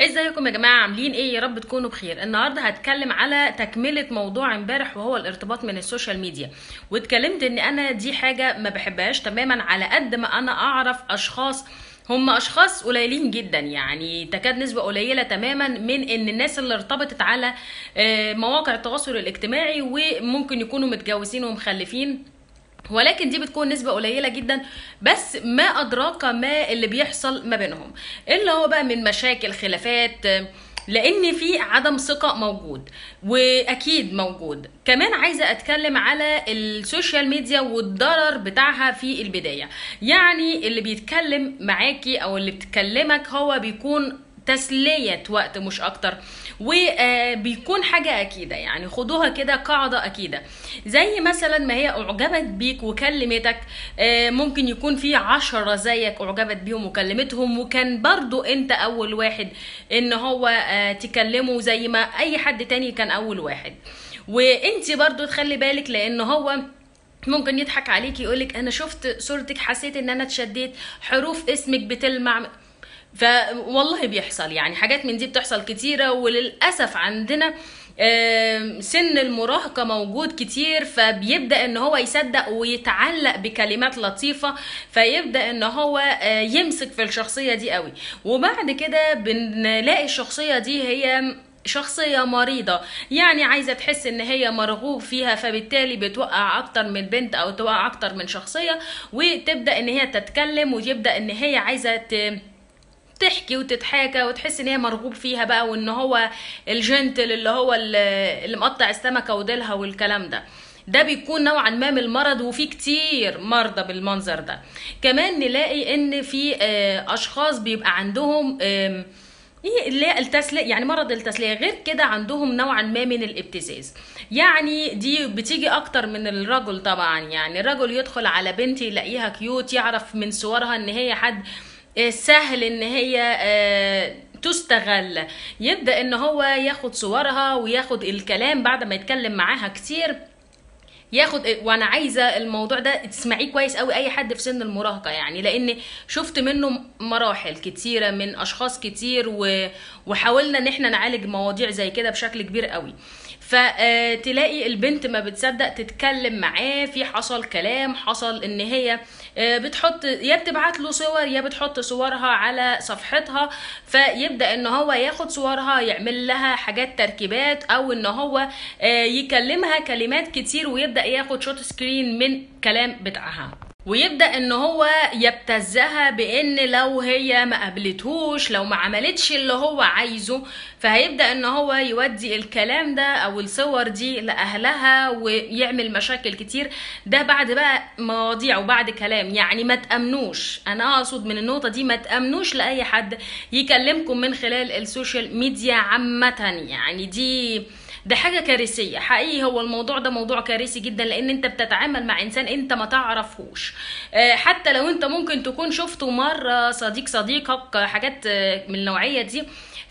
ازيكم يا جماعه عاملين ايه يا رب تكونوا بخير النهارده هتكلم على تكمله موضوع امبارح وهو الارتباط من السوشيال ميديا واتكلمت ان انا دي حاجه ما بحبهاش تماما على قد ما انا اعرف اشخاص هم اشخاص قليلين جدا يعني تكاد نسبه قليله تماما من ان الناس اللي ارتبطت على آه، مواقع التواصل الاجتماعي وممكن يكونوا متجوزين ومخلفين ولكن دي بتكون نسبة قليلة جدا بس ما أدراك ما اللي بيحصل ما بينهم اللي هو بقى من مشاكل خلافات آه، لان في عدم ثقه موجود واكيد موجود كمان عايزه اتكلم على السوشيال ميديا والضرر بتاعها في البدايه يعني اللي بيتكلم معاكي او اللي بتكلمك هو بيكون تسلية وقت مش أكتر وبيكون حاجة أكيدة يعني خدوها كده قاعدة أكيدة زي مثلا ما هي أعجبت بيك وكلمتك آه، ممكن يكون في عشرة زيك أعجبت بيهم وكلمتهم وكان برضو أنت أول واحد إن هو آه، تكلمه زي ما أي حد تاني كان أول واحد وانت برضو تخلي بالك لأن هو ممكن يضحك عليكي يقولك انا شفت صورتك حسيت ان انا اتشديت حروف اسمك بتلمع فوالله بيحصل يعني حاجات من دي بتحصل كتيرة وللأسف عندنا آم، سن المراهقة موجود كتير فبيبدأ ان هو يصدق ويتعلق بكلمات لطيفة فيبدأ ان هو آه، يمسك في الشخصية دي قوي وبعد كده بنلاقي الشخصية دي هي شخصية مريضة يعني عايزة تحس ان هي مرغوب فيها فبالتالي بتوقع اكتر من بنت او توقع اكتر من شخصية وتبدأ ان هي تتكلم وتبدأ ان هي عايزة ت... تحكي وتتحاكى وتحس ان هي مرغوب فيها بقى وان هو الجنتل اللي هو ال- اللي مقطع السمكه وديلها والكلام ده ده بيكون نوعا ما من المرض وفي كتير مرضى بالمنظر ده كمان نلاقي ان في آه، اشخاص بيبقى عندهم آم، ايه اللي هي التسلية يعني مرض التسلية غير كده عندهم نوعا ما من الابتزاز يعني دي بتيجي اكتر من الرجل طبعا يعني الرجل يدخل على بنت يلاقيها كيوت يعرف من صورها ان هي حد آه، سهل ان هي آه، تستغل يبدأ ان هو ياخد صورها وياخد الكلام بعد ما يتكلم معاها كتير ياخد وانا عايزه الموضوع ده تسمعيه كويس قوي اي حد في سن المراهقه يعني لان شفت منه مراحل كتيره من اشخاص كتير و... وحاولنا ان احنا نعالج مواضيع زي كده بشكل كبير قوي فتلاقي البنت ما بتصدق تتكلم معاه في حصل كلام حصل ان هي آه، بتحط يا بتبعت له صور يا بتحط صورها على صفحتها فيبدا ان هو ياخد صورها يعمل لها حاجات تركيبات او ان هو آه، يكلمها كلمات كتير ويبدا ياخد شوت سكرين من كلام بتاعها ويبدا ان هو يبتزها بان لو هي ما قابلتهوش لو ما عملتش اللي هو عايزه فهيبدا ان هو يودي الكلام ده او الصور دي لاهلها ويعمل مشاكل كتير ده بعد بقى مواضيع وبعد كلام يعني ما تامنوش انا اقصد من النقطه دي ما تامنوش لاي حد يكلمكم من خلال السوشيال ميديا عامه يعني دي ده حاجة كارثية حقيقي هو الموضوع ده موضوع كارثي جدا لان انت بتتعامل مع انسان انت ما تعرفهوش آه، حتى لو انت ممكن تكون شفته مرة صديق صديقك آه، حاجات آه، من النوعية دي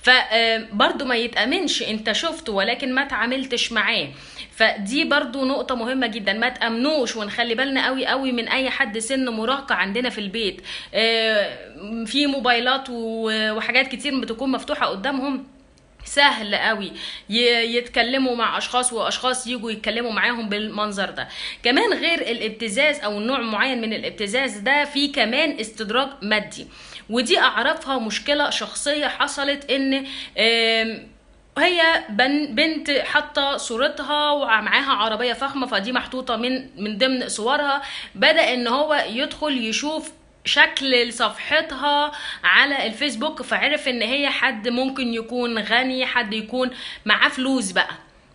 فبرضه ما يتأمنش انت شفته ولكن ما تعاملتش معاه فدي برضو نقطة مهمة جدا ما تأمنوش ونخلي بالنا قوي قوي من أي حد سن مراهقة عندنا في البيت آه، في موبايلات و- وحاجات كتير بتكون مفتوحة قدامهم سهل قوي ي- يتكلموا مع اشخاص واشخاص يجوا يتكلموا معاهم بالمنظر ده كمان غير الابتزاز او نوع معين من الابتزاز ده في كمان استدراج مادي ودي اعرفها مشكلة شخصية حصلت ان آم، هي بن بنت حاطه صورتها ومعاها عربيه فخمه فدي محطوطه من من ضمن صورها بدا ان هو يدخل يشوف شكل صفحتها على الفيسبوك فعرف ان هي حد ممكن يكون غني حد يكون معاه فلوس بقى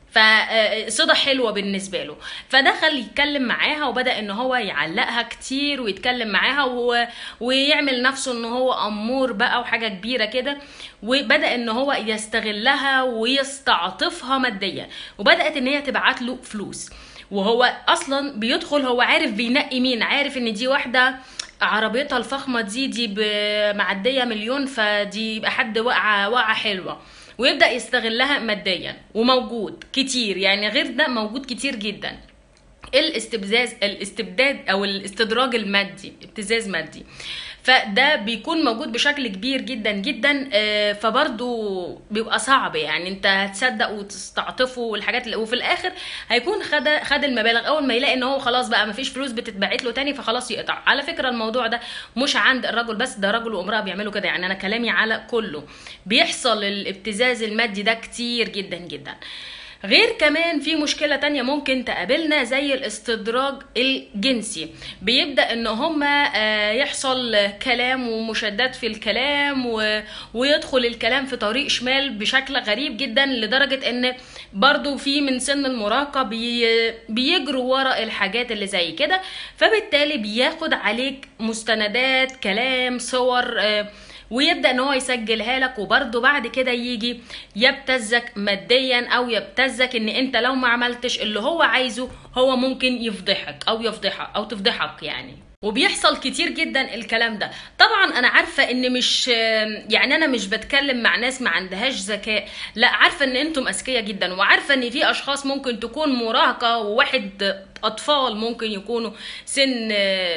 فصدى حلوه بالنسبه له فدخل يتكلم معاها وبدا ان هو يعلقها كتير ويتكلم معاها و... ويعمل نفسه ان هو امور بقى وحاجه كبيره كده وبدا ان هو يستغلها ويستعطفها ماديا وبدات ان هي تبعت له فلوس وهو اصلا بيدخل هو عارف بينقي مين عارف ان دي واحده عربيتها الفخمه دي دي ب- معديه مليون فدي يبقى حد واقعه واقعه حلوه ويبدا يستغلها ماديا وموجود كتير يعني غير ده موجود كتير جدا الاستبزاز الاستبداد او الاستدراج المادي ابتزاز مادي فده بيكون موجود بشكل كبير جدا جدا آه، فبرضو بيبقى صعب يعني انت هتصدق وتستعطفه والحاجات اللي وفي الاخر هيكون خد خد المبالغ اول ما يلاقي ان هو خلاص بقى مفيش فلوس بتتبعت له تاني فخلاص يقطع على فكره الموضوع ده مش عند الرجل بس ده رجل وامراه بيعملوا كده يعني انا كلامي على كله بيحصل الابتزاز المادي ده كتير جدا جدا غير كمان في مشكلة تانية ممكن تقابلنا زي الاستدراج الجنسي بيبدأ ان هما آه، يحصل كلام ومشادات في الكلام و... ويدخل الكلام في طريق شمال بشكل غريب جدا لدرجة ان برضو في من سن المراهقة بي... بيجروا ورا الحاجات اللي زي كده فبالتالي بياخد عليك مستندات كلام صور آه، ويبدا ان هو يسجلها لك وبرده بعد كده يجي يبتزك ماديا او يبتزك ان انت لو ما عملتش اللي هو عايزه هو ممكن يفضحك او يفضحك او تفضحك يعني وبيحصل كتير جدا الكلام ده طبعا انا عارفه ان مش يعني انا مش بتكلم مع ناس ما عندهاش ذكاء لا عارفه ان انتم اذكياء جدا وعارفه ان في اشخاص ممكن تكون مراهقه وواحد اطفال ممكن يكونوا سن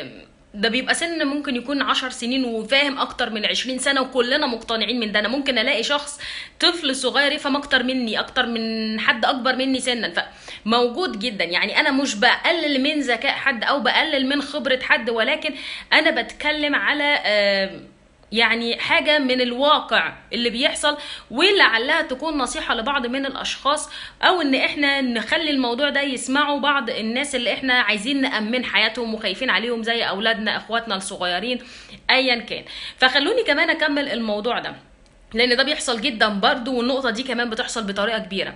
ده بيبقى سن ممكن يكون عشر سنين وفاهم اكتر من عشرين سنه وكلنا مقتنعين من ده انا ممكن الاقي شخص طفل صغير يفهم اكتر مني اكتر من حد اكبر مني سنا فموجود جدا يعني انا مش بقلل من ذكاء حد او بقلل من خبره حد ولكن انا بتكلم على آه يعني حاجة من الواقع اللي بيحصل ولعلها تكون نصيحة لبعض من الأشخاص أو إن إحنا نخلي الموضوع ده يسمعوا بعض الناس اللي إحنا عايزين نأمن حياتهم وخايفين عليهم زي أولادنا إخواتنا الصغيرين أيا كان فخلوني كمان أكمل الموضوع ده لأن ده بيحصل جدا برضو والنقطة دي كمان بتحصل بطريقة كبيرة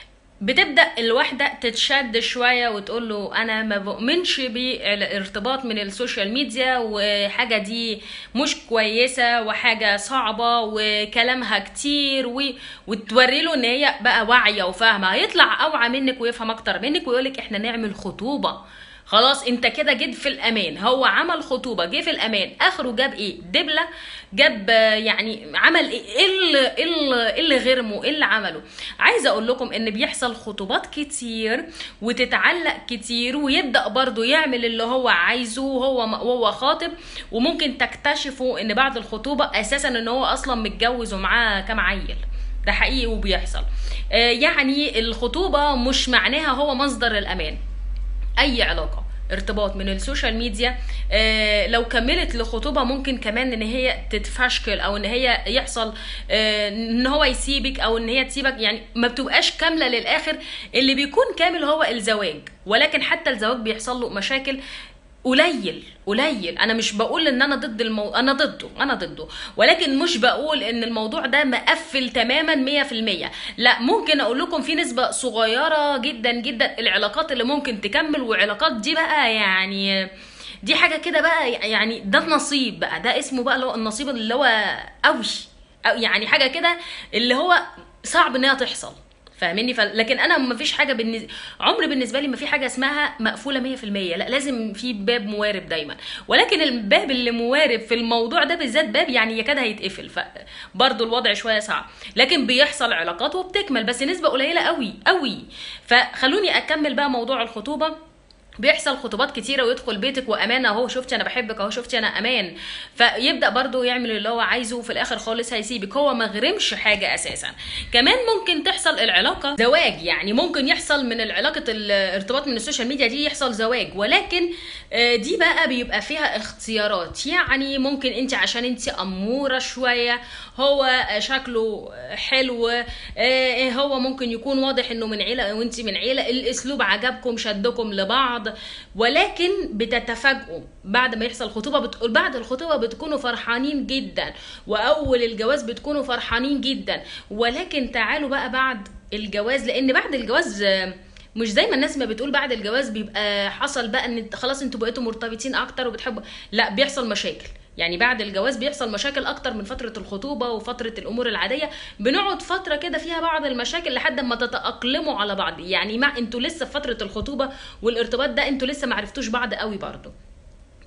بتبدا الواحده تتشد شويه وتقول له انا ما بؤمنش بالارتباط من السوشيال ميديا وحاجه دي مش كويسه وحاجه صعبه وكلامها كتير و... وتوري له ان هي بقى واعيه وفاهمه هيطلع اوعى منك ويفهم اكتر منك ويقولك احنا نعمل خطوبه خلاص انت كده جيت في الامان هو عمل خطوبه جه في الامان اخره جاب ايه دبله جاب يعني عمل ايه ايه اللي, إيه اللي غرمه ايه اللي عمله عايزه اقول لكم ان بيحصل خطوبات كتير وتتعلق كتير ويبدا برضه يعمل اللي هو عايزه وهو وهو خاطب وممكن تكتشفوا ان بعد الخطوبه اساسا ان هو اصلا متجوز ومعاه كام عيل ده حقيقي وبيحصل آه يعني الخطوبه مش معناها هو مصدر الامان اي علاقه ارتباط من السوشيال ميديا آه لو كملت لخطوبه ممكن كمان ان هي تتفشكل او ان هي يحصل آه ان هو يسيبك او ان هي تسيبك يعني ما بتبقاش كامله للاخر اللي بيكون كامل هو الزواج ولكن حتى الزواج بيحصل له مشاكل قليل قليل انا مش بقول ان انا ضد المو... انا ضده انا ضده ولكن مش بقول ان الموضوع ده مقفل تماما 100% لا ممكن اقول لكم في نسبه صغيره جدا جدا العلاقات اللي ممكن تكمل وعلاقات دي بقى يعني دي حاجه كده بقى يعني ده النصيب بقى ده اسمه بقى اللي هو النصيب اللي هو قوي أو يعني حاجه كده اللي هو صعب انها تحصل فاهمني ف... لكن انا ما فيش حاجه بالنسبه عمر بالنسبه لي ما في حاجه اسمها مقفوله 100% لا لازم في باب موارب دايما ولكن الباب اللي موارب في الموضوع ده بالذات باب يعني يكاد هيتقفل فبرضه الوضع شويه صعب لكن بيحصل علاقات وبتكمل بس نسبه قليله قوي قوي فخلوني اكمل بقى موضوع الخطوبه بيحصل خطوبات كتيره ويدخل بيتك وامان اهو شفتي انا بحبك اهو شفتي انا امان فيبدا برضو يعمل اللي هو عايزه وفي الاخر خالص هيسيبك هو ما غرمش حاجه اساسا كمان ممكن تحصل العلاقه زواج يعني ممكن يحصل من العلاقه الارتباط من السوشيال ميديا دي يحصل زواج ولكن آه، دي بقى بيبقى فيها اختيارات يعني ممكن انت عشان انت اموره شويه هو شكله حلو آه، هو ممكن يكون واضح انه من عيله وانت من عيله الاسلوب عجبكم شدكم لبعض ولكن بتتفاجئوا بعد ما يحصل خطوبه بتقول بعد الخطوبه بتكونوا فرحانين جدا واول الجواز بتكونوا فرحانين جدا ولكن تعالوا بقى بعد الجواز لان بعد الجواز مش زي ما الناس ما بتقول بعد الجواز بيبقى حصل بقى ان خلاص انتوا بقيتوا مرتبطين اكتر وبتحبوا لا بيحصل مشاكل يعني بعد الجواز بيحصل مشاكل اكتر من فتره الخطوبه وفتره الامور العاديه بنقعد فتره كده فيها بعض المشاكل لحد ما تتاقلموا على بعض يعني مع انتوا لسه في فتره الخطوبه والارتباط ده انتوا لسه ما عرفتوش بعض قوي برضه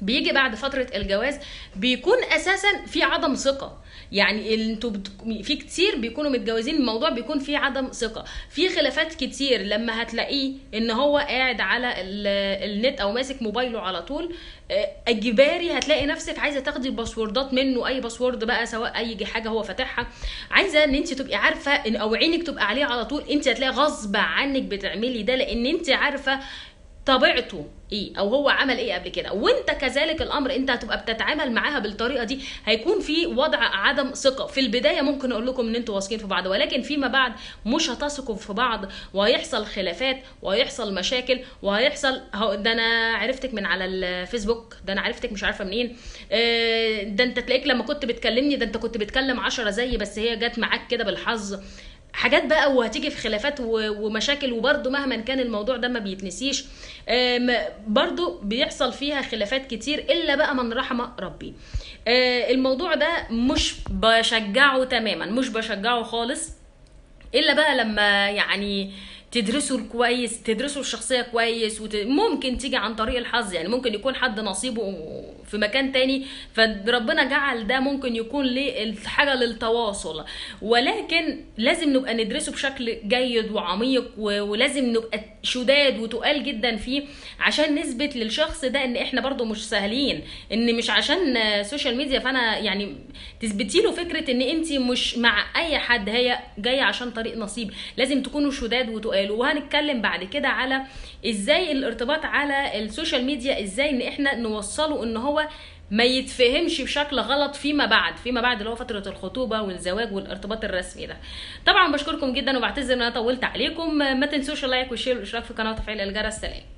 بيجي بعد فتره الجواز بيكون اساسا في عدم ثقه يعني انتوا بت... في كتير بيكونوا متجوزين الموضوع بيكون فيه عدم ثقه في خلافات كتير لما هتلاقيه ان هو قاعد على ال... النت او ماسك موبايله على طول آه، اجباري هتلاقي نفسك عايزه تاخدي الباسوردات منه اي باسورد بقى سواء اي حاجه هو فاتحها عايزه ان انت تبقي عارفه ان او عينك تبقى عليه على طول انت هتلاقي غصب عنك بتعملي ده لان انت عارفه طبيعته ايه او هو عمل ايه قبل كده وانت كذلك الامر انت هتبقى بتتعامل معاها بالطريقه دي هيكون في وضع عدم ثقه في البدايه ممكن اقول لكم ان انتوا واثقين في بعض ولكن فيما بعد مش هتثقوا في بعض وهيحصل خلافات وهيحصل مشاكل وهيحصل هو ده انا عرفتك من على الفيسبوك ده انا عرفتك مش عارفه منين آه، ده انت تلاقيك لما كنت بتكلمني ده انت كنت بتكلم عشرة زيي بس هي جت معاك كده بالحظ حاجات بقى وهتيجي في خلافات و- ومشاكل وبرده مهما كان الموضوع ده ما بيتنسيش آم، برضو بيحصل فيها خلافات كتير الا بقى من رحم ربي آه، الموضوع ده مش بشجعه تماما مش بشجعه خالص الا بقى لما يعني تدرسوا كويس تدرسوا الشخصية كويس وت... ممكن تيجي عن طريق الحظ يعني ممكن يكون حد نصيبه في مكان تاني فربنا جعل ده ممكن يكون ليه حاجة للتواصل ولكن لازم نبقى ندرسه بشكل جيد وعميق و... ولازم نبقى شداد وتقال جدا فيه عشان نثبت للشخص ده ان احنا برضو مش سهلين ان مش عشان سوشيال ميديا فانا يعني تثبتي له فكرة ان انت مش مع اي حد هي جاية عشان طريق نصيب لازم تكونوا شداد وتقال وهنتكلم بعد كده على ازاي الارتباط على السوشيال ميديا ازاي ان احنا نوصله ان هو ما يتفهمش بشكل غلط فيما بعد فيما بعد اللي هو فتره الخطوبه والزواج والارتباط الرسمي ده طبعا بشكركم جدا وبعتذر ان انا طولت عليكم ما تنسوش اللايك والشير والاشتراك في القناه وتفعيل الجرس سلام